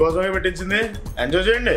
మీకోసమే పెట్టించింది ఎంజాయ్ చేయండి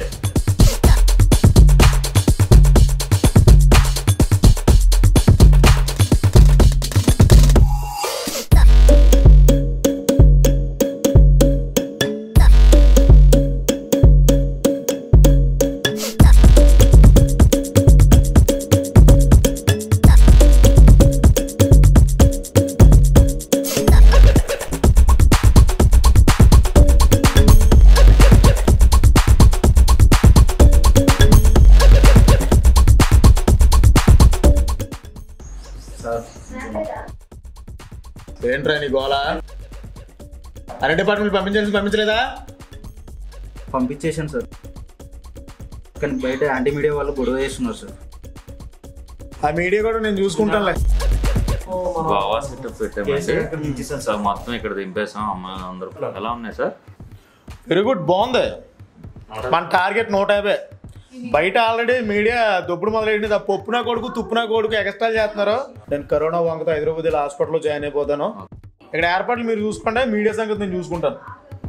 ఏంట్రా నీ గోళ అన్ని డిపార్ట్మెంట్ పంపించాల్సి పంపించలేదా పంపించేశాను సార్ కానీ బయట యాంటీ మీడియా వాళ్ళు గొడవ చేస్తున్నారు సార్ ఆ మీడియా కూడా నేను చూసుకుంటానులే బాగా సెటప్ కేసీఆర్ ఇక్కడ పెట్టామండి దించేశాను సార్ మొత్తం ఇక్కడ దింపేసాం అమ్మాయిలు అందరూ ఎలా ఉన్నాయి సార్ వెరీ గుడ్ బాగుంది మన టార్గెట్ నూట యాభై బయట ఆల్రెడీ మీడియా దొప్పుడు మొదలైంది ఆ పప్పునా కొడుకు తుప్పునా కొడుకు ఎక్స్ట్రా చేస్తున్నారు నేను కరోనా వంకతో హైదరాబాద్ వెళ్ళి హాస్పిటల్లో జాయిన్ అయిపోతాను ఇక్కడ ఏర్పాట్లు మీరు చూసుకుంటే మీడియా సంగతి నేను చూసుకుంటాను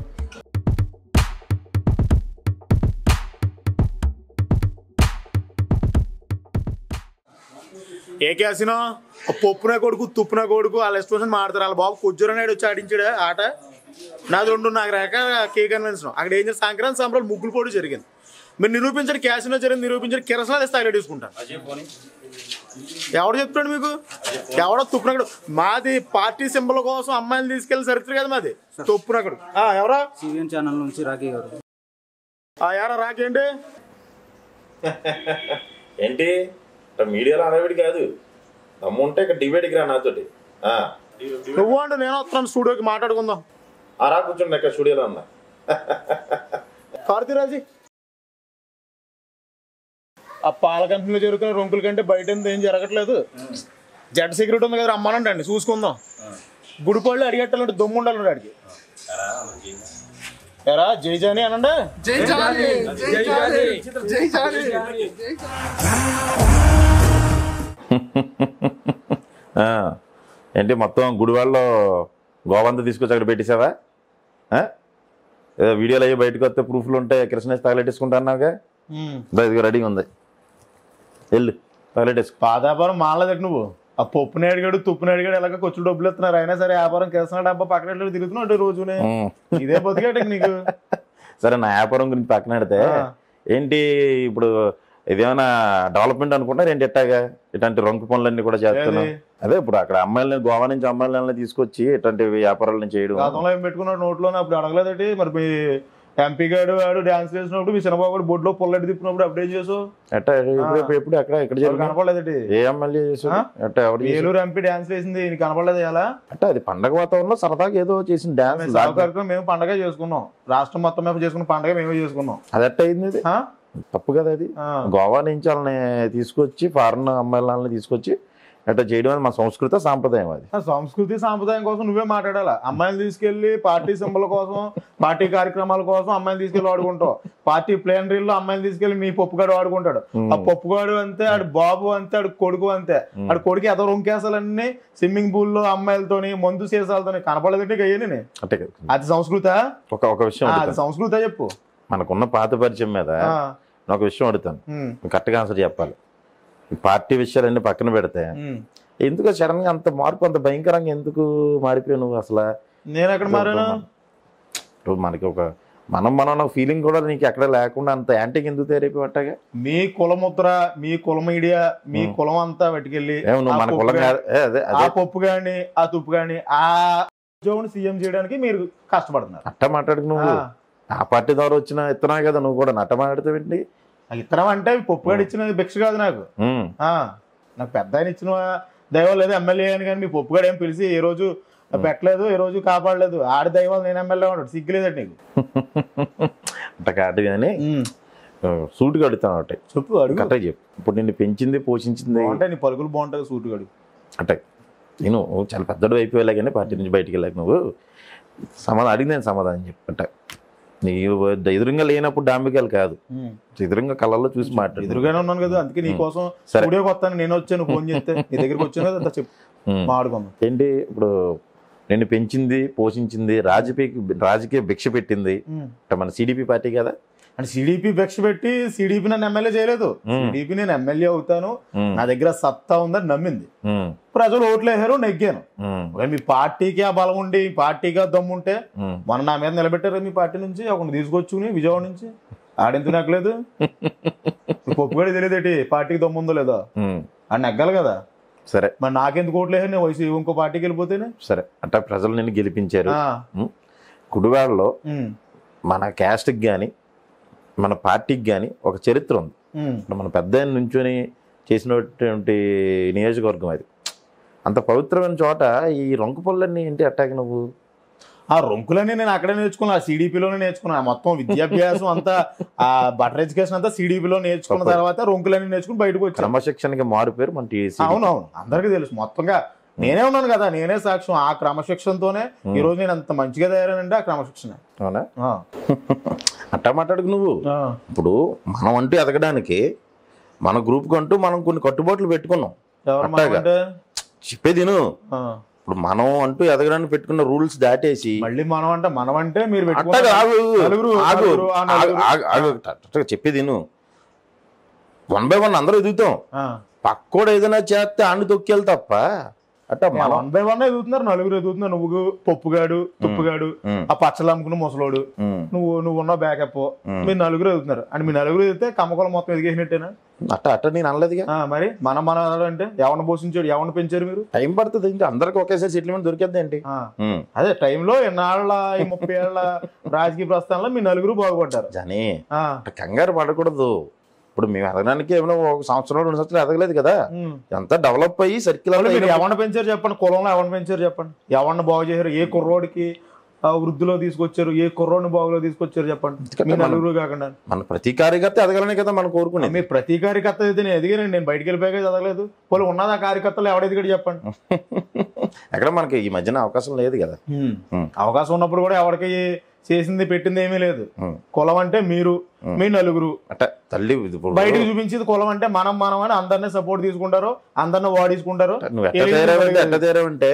ఏ క్యాసినో ఆ పప్పున కొడుకు తుప్పున కొడుకు వాళ్ళ ఎక్స్ప్రెషన్ మాడతారు వాళ్ళ బాబు కొజ్జూర నాయుడు వచ్చి ఆడించాడు ఆట నాది రెండు నాకు రేఖ కే కన్వెన్షన్ అక్కడ ఏం చేసి సంక్రాంతి సంబరాలు ముగ్గులు పోటీ జరిగింది మీరు నిరూపించండి క్యాసినో జరిగింది నిరూపించండి కిరసనాలు ఇస్తే హైలైట్ తీసుకుంటాను ఎవడు చెప్తాడు మీకు ఎవడో తుప్పునక్కడు మాది పార్టీ సింబల్ కోసం అమ్మాయిలు తీసుకెళ్లి చరిత్ర కదా మాది తుప్పునక్కడు ఆ, ఎవరో సివిఎన్ ఛానల్ నుంచి రాఖీ గారు ఆ ఎవరో రాకేంటి ఏంటి ఇక్కడ మీడియాలో అడవిడి కాదు దమ్ము ఉంటే ఇక్కడ డిబేట్కి రా నాతోటి ఆ. నువ్వు అంటే నేను వస్తున్నాను స్టూడియోకి మాట్లాడుకుందాం ఆ రా కూర్చోండి ఇక్కడ స్టూడియోలో ఉన్నా కార్తీరాజీ ఆ పాల కంపెనీలో జరుగుతున్న రొంకుల కంటే బయట ఎంత ఏం జరగట్లేదు జడ్ సెక్యూరిటీ ఉంది కదా రమ్మనండి అండి చూసుకుందాం గుడిపళ్ళు అడిగట్టాలంటే దమ్ము ఉండాలండి అడిగి ఎరా జై జాని అనండి ఆ. ఏంటి మొత్తం గుడివాడలో గోవంతా తీసుకొచ్చి అక్కడ పెట్టేసావా ఆ? ఏదో వీడియోలు అయ్యి బయటకు వస్తే ప్రూఫ్లు ఉంటే కృష్ణేష్ తగలెట్టేసుకుంటా అన్నావుగా దా, ఇదిగో రెడీగా ఉంది వెళ్ళు తగలెట్టేసుకో పాదాపురం మానలేదు నువ్వు ఆ పప్పు నేడిగాడు తుప్పు నేడిగాడు ఎలాగ కొంచెం డబ్బులు ఇస్తున్నారు అయినా సరే వ్యాపారం కిరసన డబ్బా పక్కన ఎట్లా తిరుగుతున్నావు అంటే రోజునే ఉమ్. ఇదే బతికేట నీకు సరే నా వ్యాపారం గురించి పక్కన పెడితే ఆ. ఏంటి ఇప్పుడు ఇదేమైనా డెవలప్మెంట్ అనుకుంటారు ఏంటి ఎట్టాగా ఇట్లాంటి రొంకు పనులన్నీ కూడా చేస్తున్నాం ఏది? అదే ఇప్పుడు అక్కడ అమ్మాయిలని గోవా నుంచి అమ్మాయిలని తీసుకొచ్చి ఇట్లాంటి వ్యాపారాలను చేయడం గతంలో ఏం పెట్టుకున్నాడు నోట్లోనే అప్పుడు అడగలేదటి మరి మీ ఎంపీ గారు వాడు డాన్స్ చేసినప్పుడు మీ చిన్నబాబు గారు బొడ్లో పొల్లెట్టి తిప్పినప్పుడు అప్డేట్ చేసు ఎట్టా ఎప్పుడు ఎప్పుడు- ఎప్పుడు ఎక్కడ ఎక్కడ ఎవరు జరిగింది కనపడలేదటి ఏ ఎమ్మెల్యే చేసాడు ఆ? ఎట్టా ఎవరు చేసాడు? ఏలూరు ఎంపీ డాన్స్ వేసింది నీకు కనపడలేదు ఎలా అంటే అది పండగ వాతావరణంలో సరదాగా ఏదో చేసిన డాన్స్ సాగు కార్యక్రమం మేము పండగ చేసుకున్నాం రాష్ట్రం మొత్తం మేము చేసుకున్న పండగ మేమే చేసుకున్నాం అది ఎట్ట అయింది అది ఆ? తప్పు కదా అది ఆ. గోవా నుంచి వాళ్ళని తీసుకొచ్చి ఫారెన్ అమ్మాయిలని తీసుకొచ్చి అట్లా చేయడం అనేది మన సంస్కృత సాంప్రదాయం అది ఆ సంస్కృతి సాంప్రదాయం కోసం నువ్వే మాట్లాడాలా అమ్మాయిలు తీసుకెళ్లి పార్టీ సింబల్ కోసం పార్టీ కార్యక్రమాల కోసం అమ్మాయిలు తీసుకెళ్లి వాడుకుంటావు పార్టీ ప్లేనరీలో అమ్మాయిలు తీసుకెళ్లి మీ పప్పుగాడు వాడుకుంటాడు ఆ పప్పుగాడు అంతే ఆడు బాబు అంతే ఆడు కొడుకు అంతే ఆడు కొడుకు ఎదో రొంకేసాలన్నీ స్విమ్మింగ్ పూల్ లో అమ్మాయిలతోని మందు సీసాలతోని కనపడలేదంటే అయ్యని అంటే కదా. అది సంస్కృత ఒక ఒక విషయం అది అడుగుతాను సంస్కృత చెప్పు మనకున్న పాత పరిచయం మీద ఆ, నేను ఒక విషయం అడుగుతాను ఉమ్, నువ్వు కరెక్ట్గా ఆన్సర్ చెప్పాలి ఈ పార్టీ విషయాలన్నీ పక్కన పెడితే ఉమ్. ఎందుకు సడన్ గా అంత మార్పు అంత భయంకరంగా ఎందుకు మారిపోయావు నువ్వు అసలు నేను ఎక్కడ మారాను ఇప్పుడు మనకి ఒక మనం మనం ఫీలింగ్ కూడా నీకు ఎక్కడ లేకుండా అంత యాంటీకి ఎందుకు తయారైపోయి మీ కులముద్ర మీ కుల మీడియా మీ కులం అంతా పట్టుకెళ్ళి ఏమో నువ్వు ఆ మన పప్పు కులం గాని- కాదు. ఏ, అదే ఆ అదే పప్పు గాని ఆ తుప్పు గాని ఆ ఉద్యోగం సీఎం చేయడానికి మీరు కష్టపడుతున్నారు అట్ట మాట్లాడుకు నువ్వు ఆ. ఆ పార్టీ ద్వారా వచ్చిన ఇత్తనా కదా నువ్వు కూడా నట్ట మాట్లాడతావేంటి ఆ ఇత్తనం అంటే పప్పు గాడు ఇచ్చిన భిక్ష కాదు నాకు ఉమ్. ఆ నాకు పెద్ద ఆయన ఇచ్చిన దైవం లేదు ఎమ్మెల్యే అని కానీ మీ పప్పు గాడు ఏం పిలిచి ఏ రోజు పెట్టలేదు ఏ రోజు కాపాడలేదు ఆడి దైవం నేను ఎమ్మెల్యే ఉన్నాడు సిగ్గులేదండి నీకు అట్ట కాదు కానీ సూట్ కడుతాను ఒకటి చెప్పు అడుగు కరెక్ట్గా చెప్పు ఇప్పుడు నిన్ను పెంచింది పోషించింది బాగుంటాయి నీ పలుకులు బాగుంటాయి సూటు గడు అంటే నేను చాలా పెద్దడు అయిపోయేలా కానీ పార్టీ నుంచి బయటికి వెళ్ళాక నువ్వు సమాధానం అడిగి నేను సమాధానం చెప్పంట నీ ఎదురుగా లేనప్పుడు డాంబికాలు కాదు ఎదురుగా కళ్ళల్లో చూసి మాట్లాడు ఎదురుగానే ఉన్నాను కదా అందుకే నీ కోసం సరే. స్టూడియోకి వస్తాను నేను వచ్చాను ఫోన్ చేస్తే నీ దగ్గరికి వచ్చాను కదా అంతా చెప్పు ఉమ్. మాడుకుందాం ఏంటి ఇప్పుడు నిన్ను పెంచింది పోషించింది రాజకీయ రాజకీయ భిక్ష పెట్టింది అంటే మన సిడిపి పార్టీ కదా అంటే సిడిపి భిక్ష పెట్టి సిడిపి నన్ను ఎమ్మెల్యే చేయలేదు మ్మ్. సిడిపి నేను ఎమ్మెల్యే అవుతాను మ్మ్. నా దగ్గర సత్తా ఉందని నమ్మింది ఉమ్, ప్రజలు ఓట్లు వేసారు నెగ్గాను ఉమ్, ఒకవేళ మీ పార్టీకి ఆ బలం ఉండి మీ పార్టీకి ఆ దమ్ము ఉంటే ఉమ్. మన నా మీద నిలబెట్టారు మీ పార్టీ నుంచి ఒకరిని తీసుకొచ్చుకుని విజయవాడ నుంచి ఆడెందుకు నెగ్గలేదు పప్పుగడి తెలియదేటి పార్టీకి దమ్ము ఉందో లేదో ఉమ్. ఆడు నెగ్గాలి కదా సరే మరి నాకెందుకు ఓట్లు వేసారు నేను వయసు ఇంకో పార్టీకి వెళ్ళిపోతేనే సరే అట్లా ప్రజలు నిన్ను గెలిపించారు ఆ, ఉమ్. గుడివాడలో ఉమ్, మన క్యాస్ట్కి కానీ మన పార్టీకి కానీ ఒక చరిత్ర ఉంది ఉమ్. అంటే మన పెద్ద ఆయన నుంచొని చేసినటువంటి నియోజకవర్గం అది అంత పవిత్రమైన చోట ఈ రొంకు పళ్ళన్నీ ఏంటి అట్టాకి నువ్వు ఆ రొంకులన్నీ నేను అక్కడే నేర్చుకున్నా ఆ సిడిపిలోనే నేర్చుకున్నా మొత్తం విద్యాభ్యాసం అంతా ఆ బటర్ ఎడ్యుకేషన్ అంతా సిడిపిలో నేర్చుకున్న తప్పదు. తర్వాత రొంకులన్నీ నేర్చుకుని బయటకు వచ్చాను క్రమశిక్షణకి మారు పేరు మన టీసీ అవునవును అందరికీ తెలుసు మొత్తంగా నేనే ఉన్నాను కదా నేనే సాక్ష్యం ఆ క్రమశిక్షణతోనే ఈ రోజు నేను అంత మంచిగా తయారానంటే ఆ క్రమశిక్షణ అవునా ఆ. అట్టా మాట్లాడుకు నువ్వు ఆ. ఇప్పుడు మనం అంటూ ఎదగడానికి మన గ్రూప్ అంటూ మనం కొన్ని కట్టుబాట్లు పెట్టుకున్నాం ఎవరు అట్టాగా. మనం అంటే? చెప్పేది విను. ఆ. ఇప్పుడు మనం అంటూ ఎదగడానికి పెట్టుకున్న రూల్స్ దాటేసి మళ్ళీ మనం అంటే మనం అంటే మీరు అట్టగా పెట్టుకున్న ఆగు నలుగురు, ఆగు నలుగురు, ఆ ఆగు, నలుగురు. ఆగు, ఆగు. అట్టగా చెప్పేది విను. వన్ బై వన్ అందరూ ఎదుగుతాం ఆ. పక్కోడు ఏదైనా చేస్తే ఆడిని తొక్కేయాలి తప్ప అట్ట మనం వన్ బై వన్ ఎదుగుతున్నారు నలుగురు ఎదుగుతున్నారు నువ్వు పప్పుగాడు తుప్పుగాడు ఉమ్, ఆ పచ్చలు అమ్ముకున్న ముసలోడు ఉమ్. నువ్వు నువ్వు ఉన్న బ్యాకప్ మీరు నలుగురు ఎదుగుతున్నారు అంటే మీ నలుగురు ఎదిగితే కమ్మకొల మొత్తం ఎదిగేసినట్టేనా అట్ట అట్ట నేను అనలేదుగా ఆ, మరి మన మన అంటే ఎవరిని పోషించాడు ఎవరిని పెంచారు మీరు టైం పడుతుంది ఏంటి అందరికి ఒకేసారి సెటిల్మెంట్ దొరికేది ఏంటి ఆ. ఉమ్. అదే టైంలో ఎన్నాళ్ళ ఈ ముప్పై ఏళ్ళ రాజకీయ ప్రస్థానంలో మీ నలుగురు బాగుపడ్డారు జనీ ఆ. అట్ట కంగారు పడకూడదు ఇప్పుడు మేము ఎదగడానికి ఏమైనా ఒక సంవత్సరం రెండు సంవత్సరాలు ఎదగలేదు కదా ఉమ్. ఎంత డెవలప్ అయ్యి సర్కిల్ అసలు మీరు ఎవరిని పెంచారు చెప్పండి కులంలో ఎవరిని పెంచారు చెప్పండి ఎవరిని బాగు చేశారు ఏ కుర్రోడికి ఆ, వృద్ధిలో తీసుకొచ్చారు ఏ కుర్రోడిని బాగులో తీసుకొచ్చారు చెప్పండి మీ మనం- నలుగురు కాకుండా మన ప్రతి కార్యకర్త ఎదగాలనే కదా మనం కోరుకునేది మీ ప్రతి కార్యకర్త అయితే నేను ఎదిగానండి నేను బయటికి వెళ్ళిపోయాక చదవలేదు పోనీ ఉన్నది ఆ కార్యకర్తలు ఎవడ ఎదిగాడు చెప్పండి ఎక్కడ మనకి ఈ మధ్యన అవకాశం లేదు కదా ఉమ్. అవకాశం ఉన్నప్పుడు కూడా ఎవరికి చేసింది పెట్టింది ఏమీ లేదు ఉమ్. కులం అంటే మీరు మీ నలుగురు అట్ట తల్లి ఇది ఇప్పుడు బయటకు చూపించేది కులం అంటే మనం మనం అని అందరినీ సపోర్ట్ తీసుకుంటారు అందరిని వాడేసుకుంటారు నువ్వు ఎట్ట తయారావంటే ఎట్ట తయారావంటే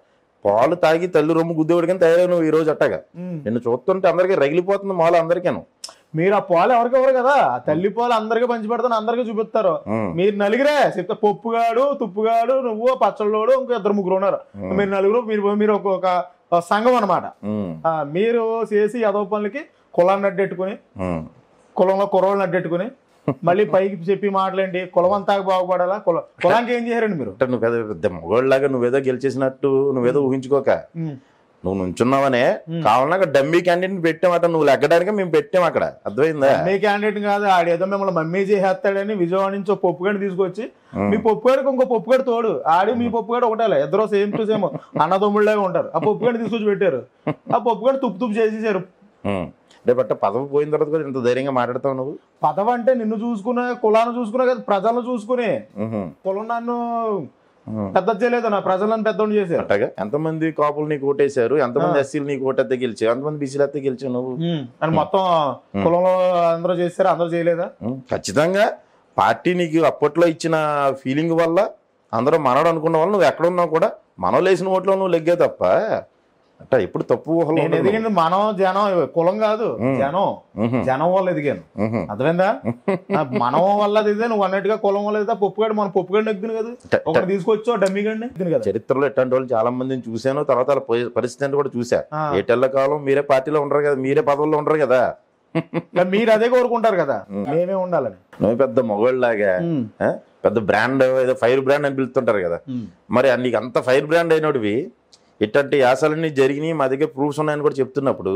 పాలు తాగి తల్లి రొమ్ము గుద్దేవాడు కానీ తయారవు నువ్వు ఈ రోజు అట్టగా ఉమ్. నిన్ను చూస్తుంటే అందరికి రగిలిపోతుంది మాల అందరికీను మీరు ఆ పాలు ఎవరికి ఎవరు కదా ఆ తల్లి పాలు అందరికీ పంచి పెడతాను అందరికీ చూపిస్తారు ఉమ్. మీరు నలుగురే చెప్తే పప్పుగాడు తుప్పుగాడు నువ్వు పచ్చళ్ళోడు ఇంకో ఇద్దరు ముగ్గురు ఉన్నారు మీరు నలుగురు మీరు మీరు ఒక ఒక సంఘం అనమాట ఉమ్. మీరు చేసి యదవ పనులకి కులాన్ని అడ్డెట్టుకుని ఉమ్. కులంలో కుర్రోళ్ళని అడ్డెట్టుకుని మళ్ళీ పైకి చెప్పి మాట్లాడండి కులం అంతా బాగుపడాలా కులం కులానికి ఏం చేశారండి మీరు అంటే నువ్వు పెద్ద పెద్ద మొగోళ్ళలాగా నువ్వేదో గెలిచేసినట్టు నువ్వేదో ఊహించుకోక ఉమ్. నువ్వు నుంచున్నావనే కావాలన్నా అక్కడ డమ్మీ క్యాండిడేట్ పెట్టామట నువ్వు లెగ్గడానికి మేము పెట్టాం అక్కడ అర్థమైందా మమ్మీ క్యాండిడేట్ కాదు ఆడేదో మిమ్మల్ని మమ్మీ చేసేస్తాడని విజయవాడ నుంచి ఒక పప్పుగాడి తీసుకొచ్చి మీ పప్పుగాడికి ఇంకో పప్పుగాడు తోడు ఆడి మీ పప్పుగాడు ఒకటే ఇద్దరు సేమ్ టు సేమ్ అన్నదమ్ముళ్ళగా ఉంటారు ఆ పప్పుగాడి తీసుకొచ్చి పెట్టారు ఆ పప్పుగాడు తుప్పు తుప్పు చేసేసారు ఉమ్. రేపు అట్ట పదవి పోయిన తర్వాత కూడా ఇంత ధైర్యంగా మాట్లాడతావు నువ్వు పదవి అంటే నిన్ను చూసుకునే కులాన్ని చూసుకునే కదా ప్రజలను చూసుకుని ఉహు. కులం నన్ను ఉమ్. పెద్ద చేయలేదు నా ప్రజలను పెద్దోడు చేశారు అట్టగా ఎంతమంది కాపులు నీకు ఓటేశారు ఎంతమంది ఎస్సీలు నీకు ఓటెత్తే గెలిచావు ఎంతమంది బీసీలు ఎత్తే గెలిచావు నువ్వు అని మొత్తం కులంలో అందరూ చేశారు అందరూ చేయలేదా ఉం, ఖచ్చితంగా పార్టీ నీకు అప్పట్లో ఇచ్చిన ఫీలింగ్ వల్ల అందరూ మనడు అనుకున్న వాళ్ళు నువ్వు ఎక్కడ ఉన్నావు కూడా మనలో వేసిన ఓట్లో నువ్వు లెగ్గే తప్ప అట్ట ఎప్పుడు తప్పు ఊహలు నేను ఉండదు. ఎదిగింది మనం జనం కులం కాదు జనం ఉహు, జనం వల్ల ఎదిగాను ఉహు. అర్థమైందా ఆ మనం వల్ల ఎదిగితే నువ్వు అన్నట్టుగా కులం వల్ల ఎదిగితే పప్పుగాడు మన పప్పుగాడిని ఎగ్గును కదా ట- ఒకటి తీసుకొచ్చో డమ్మి గడిని ఎగ్గును కదా చరిత్రలో ఎట్లాంటి వాళ్ళు చాలా మందిని చూశాను తర్వాత వాళ్ళ పరి- పరిస్థితి అంటే కూడా చూసా ఆ. ఏటెల్ల కాలం మీరే పార్టీలో ఉండరు కదా మీరే పదవుల్లో ఉండరు కదా మరి మీరు అదే కోరుకుంటారు కదా మేమే ఉండాలని నువ్వు పెద్ద మొగోళ్ళలాగా ఆ? పెద్ద బ్రాండ్ ఏదో ఫైర్ బ్రాండ్ అని పిలుస్తుంటారు కదా మరి నీకు అంత ఫైర్ బ్రాండ్ అయినోడివి ఇట్లాంటి యాసలన్నీ జరిగినాయి మా దగ్గర ప్రూఫ్స్ ఉన్నాయని కూడా చెప్తున్నప్పుడు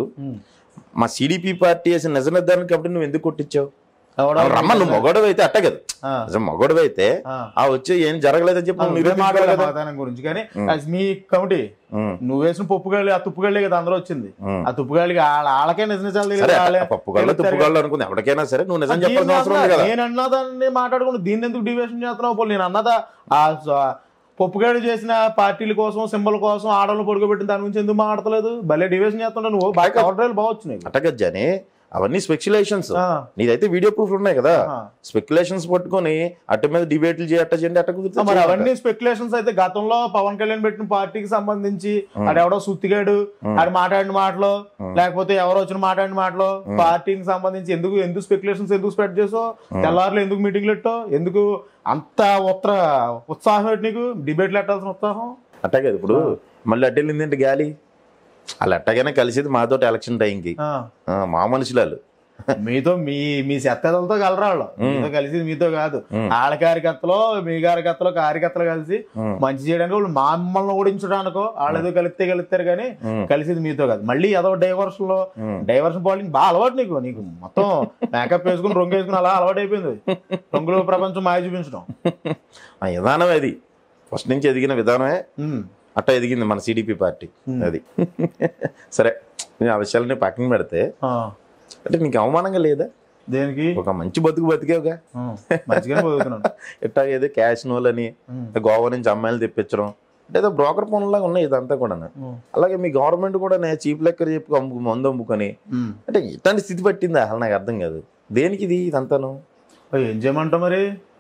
మా సిడిపి పార్టీ వేసిన నిజ నిర్ధారణ కాబట్టి నువ్వు ఎందుకు కొట్టించావు ఎవడో రమ్మ నువ్వు మొగోడవి అయితే అట్ట కదా ఆ. నిజం మొగోడవి అయితే ఆ. ఆ వచ్చి ఏం జరగలేదని చెప్పి నువ్వు నువ్వే నిరూపించాలి మాట్లాడాలి కదా సమాధానం గురించి కానీ as మీ కమిటీ ఉం. నువ్వు వేసిన పప్పుగాళ్ళి ఆ తుప్పుగాళ్ళే కదా అందరూ వచ్చింది ఉం. ఆ తుప్పుగాళ్ళకి వాళ్ళ వాళ్ళకే నిజ నిజాలు తెలియదు, సరే వాళ్ళే పప్పుగాళ్ళు తెలుస్తారు తుప్పుగాళ్ళు అనుకుంది ఎవరికైనా సరే నువ్వు నిజం దీన్ని చెప్పాల్సిన అవసరం ఉంది అన్నా- కదా నేను అన్నదాన్ని మాట్లాడుకుని దీన్ని ఎందుకు డివిజన్ చేస్తున్నావు పోనీ నేను అన్నదా ఆ స- పప్పుగాడు చేసిన పార్టీల కోసం సింబల్ కోసం ఆడలు పడుకోబెట్టిన దాని గురించి ఎందుకు మాట్లాడతలేదు భలే డివిజన్ చేస్తుంటా నువ్వు బాగా కవర్ డ్రైవ్లు బాగా వచ్చినాయి అట్టగా జని అవన్నీ స్పెక్యులేషన్స్ ఆ. నీదైతే వీడియో ప్రూఫ్ ఉన్నాయి కదా ఆ. స్పెక్యులేషన్స్ పట్టుకొని అట్ట మీద డిబేట్లు చేయట్ట చేయండి అట్ట ఆ, కుదిరితే మరి చేయండి. అవన్నీ స్పెక్యులేషన్స్ అయితే గతంలో పవన్ కళ్యాణ్ పెట్టిన పార్టీకి సంబంధించి ఆడెవడో సుత్తిగాడు ఆడు మాట్లాడిన మాటలు లేకపోతే ఎవరో వచ్చిన మాట్లాడిన మాటలు పార్టీకి సంబంధించి ఎందుకు ఎందుకు స్పెక్యులేషన్స్ ఎందుకు స్ప్రెడ్ చేసో తెల్లారులు ఎందుకు మీటింగ్లు పెట్టో ఎందుకు అంత ఉత్తర ఉత్సాహం ఏంటి నీకు డిబేట్లు పెట్టాల్సిన ఉత్సాహం అట్టే కదా ఇప్పుడు మళ్ళీ అడ్డు వెళ్ళింది ఏంటి గాలి వాళ్ళు అట్టగానే కలిసేది మాతోటి ఎలక్షన్ టైంకి ఆ. ఆ, మా మనుషులు వాళ్ళు మీతో మీ మీ సెత్తలతో కలరా వాళ్ళు మీతో కలిసి మీతో కాదు వాళ్ళ కార్యకర్తలు మీ కార్యకర్తలు కార్యకర్తలు కలిసి మంచి చేయడానికి వాళ్ళు మమ్మల్ని ఓడించడానికో వాళ్ళు ఏదో కలిస్తే కలుస్తారు కానీ కలిసింది మీతో కాదు మళ్ళీ ఏదో డైవర్షన్ లో డైవర్షన్ పాలింగ్ బాగా అలవాటు నీకు నీకు మొత్తం మేకప్ వేసుకుని రంగు వేసుకుని అలా అలవాటు అయిపోయింది రంగుల ప్రపంచం మాయ చూపించడం ఆ విధానం అది ఫస్ట్ నుంచి ఎదిగిన విధానమే ఉమ్. అట్ట ఎదిగింది మన సిడిపి పార్టీ అది సరే నేను ఆ విషయాలని పక్కన పెడితే ఆ. అంటే నీకు అవమానంగా లేదా దేనికి ఒక మంచి బతుకు బతికేవుగా ఉమ్. మంచిగానే పోతున్నాను ఎట్టా ఏదో క్యాష్ నోలని గోవా నుంచి అమ్మాయిలు తెప్పించడం అంటే ఏదో బ్రోకర్ పనులాగా ఉన్నాయి ఇదంతా కూడా అలాగే మీ గవర్నమెంట్ కూడా నేను చీప్ లెక్కర్ చెప్పి అమ్ము మందు అమ్ముకొని ఉమ్. అంటే ఇట్లాంటి స్థితి పట్టిందా అసలు నాకు అర్థం కాదు దేనికి ఇది ఇదంతాను ఓ, ఏం చేయమంటావు మరి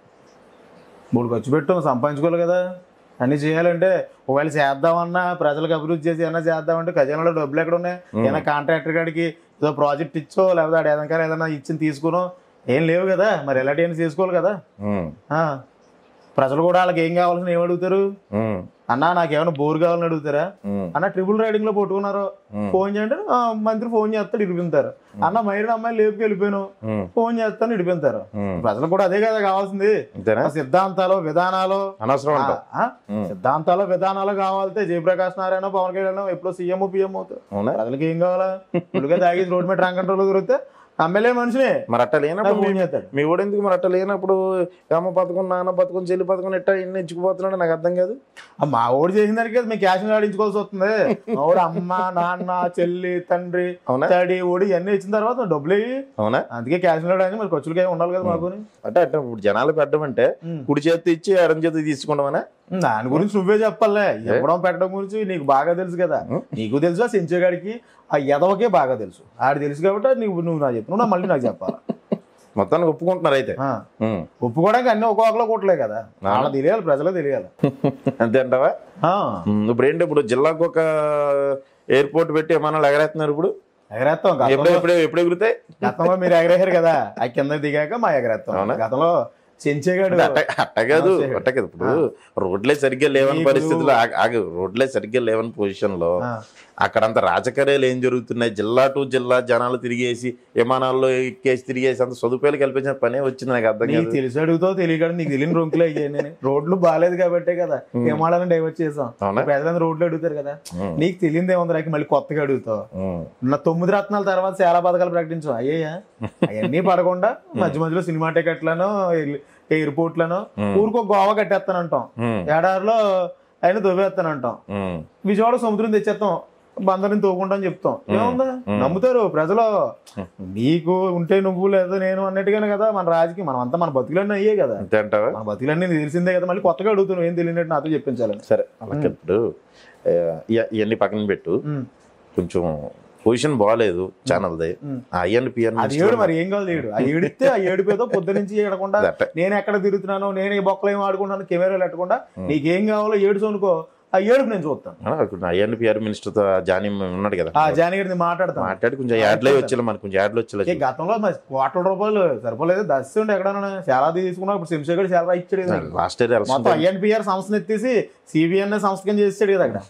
మూడు ఖర్చు పెట్టాం సంపాదించుకోవాలి కదా అన్ని చేయాలంటే ఒకవేళ చేద్దామన్నా ప్రజలకు అభివృద్ధి చేసి ఏమైనా చేద్దామంటే ఖజానాలో డబ్బులు ఎక్కడ ఉన్నాయి ఏమైనా కాంట్రాక్టర్ గాడికి ఏదో ప్రాజెక్ట్ ఇచ్చో లేకపోతే ఆడ ఏదైనా ఏదైనా ఇచ్చి తీసుకునో ఏం లేవు కదా మరి ఎలాంటి చేసుకోవాలి కదా ఉమ్, ఆ. ప్రజలు కూడా వాళ్ళకి ఏం కావాల్సిన ఏం అడుగుతారు ఉమ్, అన్నా నాకేమైనా బోర్ కావాలని అడుగుతారా ఉమ్, అన్న ట్రిపుల్ రైడింగ్ లో పట్టుకున్నారు ఫోన్ చేయండి ఆ, మంత్రి ఫోన్ చేస్తాడు ఇడిపింతారు అన్న మైరు అమ్మాయి లేపుకి వెళ్ళిపోయాను ఉమ్, ఫోన్ చేస్తాను ఇడిపింతారు ఉమ్. ప్రజలకు కూడా అదే కదా కావాల్సింది అంతేనా ఆ సిద్ధాంతాలు విధానాలు అనవసరం ఆ, అంటావు ఆ? సిద్ధాంతాలు విధానాలు కావాలంటే జయప్రకాష్ నారాయణ పవన్ కళ్యాణ్ ఎప్పుడో సీఎం పిఎం అవుతారు అవునా ప్రజలకు ఏం కావాలా ఫుల్గా తాగి రోడ్ మీద ట్రాంక్ కంట్రోల్ దొరికితే ఎమ్మెల్యే మనిషినే మరి అట్ట లేనప్పుడు నాకు ఫోన్ మీ- చేస్తాడు. మీ వాడు ఎందుకు మరి అట్ట లేనప్పుడు అమ్మ పథకం నాన్న పథకం చెల్లి పథకం ఎట్టా ఇన్ని ఇచ్చుకుపోతున్నాడు నాకు అర్థం కాదు ఆ, మా ఓడి చేసిన దానికి కదా మేము క్యాష్ ఆడించుకోవాల్సి వస్తుంది మా ఓడి అమ్మ నాన్న చెల్లి తండ్రి అవునా? డాడీ ఓడి ఇవన్నీ ఇచ్చిన తర్వాత డబ్బులు ఇయ్యి. అవునా అందుకే క్యాష్ ఆడించి మరి ఖర్చులకి ఏమి ఉండాలి కదా మాకు అంటే అంటే ఇప్పుడు జనాలు పెట్టడం అంటే కుడి చేతి ఇచ్చి ఎడం చేతి తీసుకుంటామనా దాని గురించి నువ్వే చెప్పాలే ఇవ్వడం పెట్టడం గురించి నీకు బాగా తెలుసు కదా నీకు తెలుసు ఆ సెంచేగాడికి ఆ ఎదవకే బాగా తెలుసు ఆడు తెలుసు కాబట్టి నువ్వు నువ్వు నాకు చెప్పు నువ్వు నా మళ్ళీ నాకు చెప్పాలి మొత్తానికి ఒప్పుకుంటున్నారు అయితే ఆ. ఉమ్. ఒప్పుకోవడానికి అన్ని ఒక్కొక్కలో కొట్టలే కదా వాళ్ళ తెలియాలి ప్రజలకు తెలియాలి అంతే అంటావా ఆ. ఉమ్, ఇప్పుడు ఏంటి ఇప్పుడు జిల్లాకు ఒక ఎయిర్పోర్ట్ పెట్టి విమానాలు ఎగరేస్తున్నారు ఇప్పుడు ఎగరేస్తాం ఎప్పుడు గతంలో ఎప్పుడు ఎప్పుడు ఎగురుతాయి గతంలో మీరు ఎగరేశారు కదా ఆ కింద దిగాక మా ఎగరేస్తాం అవునా? గతంలో చెంచేగాడు అట్ట అట్ట కాదు ఆ, అట్ట కాదు ఇప్పుడు రోడ్లే సరిగ్గా లేవని నీకు- పరిస్థితుల్లో ఆగ- ఆగు రోడ్లే సరిగ్గా లేవని పొజిషన్ లో ఆ. అక్కడంత రాజకీయాలు ఏం జరుగుతున్నాయి జిల్లా టు జిల్లా జనాలు తిరిగేసి విమానాల్లో ఎక్కేసి తిరిగేసి అంత సదుపాయాలు కల్పించిన పనే వచ్చింది నాకు అర్థం నీకు కాదు తెలిసి అడుగుతావు తెలియక నీకు తెలియని రొంకులు అయ్యాయి నేను రోడ్లు బాగాలేదు కాబట్టే కదా ఏమాలని డైవర్ట్ చేసాం అవునా? ప్రజలందరూ రోడ్లు అడుగుతారు కదా నీకు తెలియదు ఏముంది రాకి మళ్ళీ కొత్తగా అడుగుతావు ఉమ్. నా తొమ్మిది రత్నాల తర్వాత చాలా పథకాలు ప్రకటించాం అయ్యా అవన్నీ పడకుండా మధ్య మధ్యలో సినిమా టికెట్లను ఎయిర్పోర్ట్లను ఊరికో గోవా కట్టేస్తానంటాం ఉమ్. ఏడాదిలో ఆయన దొబ్బేస్తానంటాం ఉమ్. విజయవాడ సముద్రం తెచ్చేస్తాం బందరిని తోకుంటాం చెప్తాం ఏముందా నమ్ముతారు ప్రజలు నీకు ఉంటే నువ్వు లేదా నేను అన్నట్టుగానే కదా మన రాజకీయం మనం అంతా మన బతుకులన్నీ అయ్యే కదా అంతే అంటావా మన బతుకులన్నీ నీకు తెలిసిందే కదా మళ్ళీ కొత్తగా అడుగుతున్నావు ఏం తెలియనట్టు నాతో చెప్పించాలని సరే అలాగే ఇప్పుడు ఆ, ఇయ- ఇవన్నీ పక్కన పెట్టు ఉమ్. కొంచెం పొజిషన్ బాగాలేదు ఛానల్ది ఆ ఐఎన్ పిఎన్ అది ఏడు మరి ఏం కాదు ఏడు ఆ ఏడితే ఆ ఏడిపోతో పొద్దు నుంచి ఏడకుండా దట్టే. నేను ఎక్కడ తిరుగుతున్నాను నేను ఈ బొక్కలు ఏం ఆడుకుంటున్నాను కెమెరాలు పెట్టకుండా నీకేం కావాలో ఏడు అనుకో ఆ ఏడుపు నేను చూస్తాను ఐఎన్ పిఆర్ మినిస్టర్ తో జానీ ఉన్నాడు కదా ఆ జానగిరిని మాట్లాడతాను మాట్లాడి కొంచెం యాడ్లో వచ్చేలా మనకు కొంచెం యాడ్లో వచ్చేలా ఏ గతంలో మరి కోట్ల రూపాయలు సరిపోలేదు దశ ఉండే ఎక్కడన్నా చాలా తీసుకున్నా ఇప్పుడు శంషేగడ్ చాలా ఇచ్చాడు కదా లాస్ట్ ఇయర్ మొత్తం ఐఎన్పిఆర్ సంస్థను ఎత్తేసి సిబిఎన్ సంస్థ కింద చేసాడు కదా అక్కడ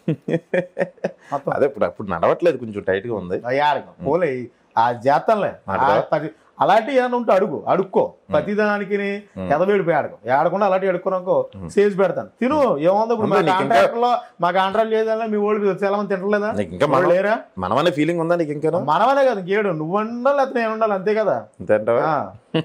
మొత్తం అదే ఇప్పుడు అప్పుడు నడవట్లేదు కొంచెం టైట్ గా ఉంది ఆడకం పోలే ఆ చేస్తానులే మాట్లాడదా? ఆ పది- అలాంటి ఏమైనా ఉంటే అడుగు అడుక్కో ప్రతి దానికి ఎదవేడిపోయి ఆడకం ఏడకుండా అలాంటి అడుక్కున్నాకో సేల్స్ పెడతాను తిను ఏముంది ఇప్పుడు మా ఉంది, నీకు ఇంకా- కాంట్రాక్టర్ లో మా కాంట్రాక్ట్ లేదన్నా మీ వాళ్ళు చాలా మంది తింటలేదా నీకు ఇంకా వాళ్ళు మనం లేరా మనమనే ఫీలింగ్ ఉందా నీకు ఇంకా మనమనే కదా ఇంకేడు నువ్వు ఉండాలి అతను నేను ఉండాలి అంతే కదా అంతే అంటావా ఆ.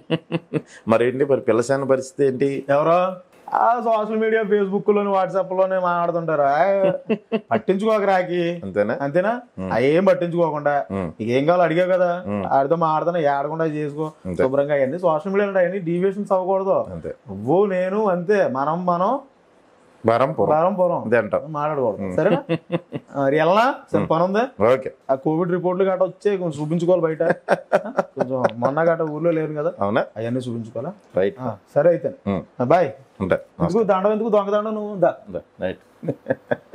మరి ఏంటి మరి పిల్లసాని పరిస్థితి ఏంటి ఎవరో ఆ సోషల్ మీడియా ఫేస్బుక్ లోని వాట్సాప్ లోనే మాట్లాడుతుంటారు ఆ, పట్టించుకోక రాకి అంతేనా అంతేనా అవేం పట్టించుకోకుండా ఉమ్. నీకు ఏం కావాలో అడిగావు కదా ఆడితో మాట్లాడుతున్నా ఏడకుండా చేసుకో అంతే. శుభ్రంగా అవన్నీ సోషల్ మీడియాలో అవన్నీ డీవియేషన్స్ అవ్వకూడదు అంతే నువ్వు నేను అంతే మనం మనం బరంపురం బారంపురం అదే అంటావు మాట్లాడకూడదు సరేనా మరి వెళ్ళనా సరే పని ఉందా ఓకే ఆ కోవిడ్ రిపోర్ట్లు గట్రా వచ్చే కొంచెం చూపించుకోవాలి బయట కొంచెం మొన్న గట్రా ఊర్లో లేరు కదా అవునా అవన్నీ చూపించుకోవాలా రైట్ ఆ, సరే అయితే ఉమ్. బాయ్ ఉంటా ఎందుకు దండం ఎందుకు దొంగ దండం నువ్వు దా రైట్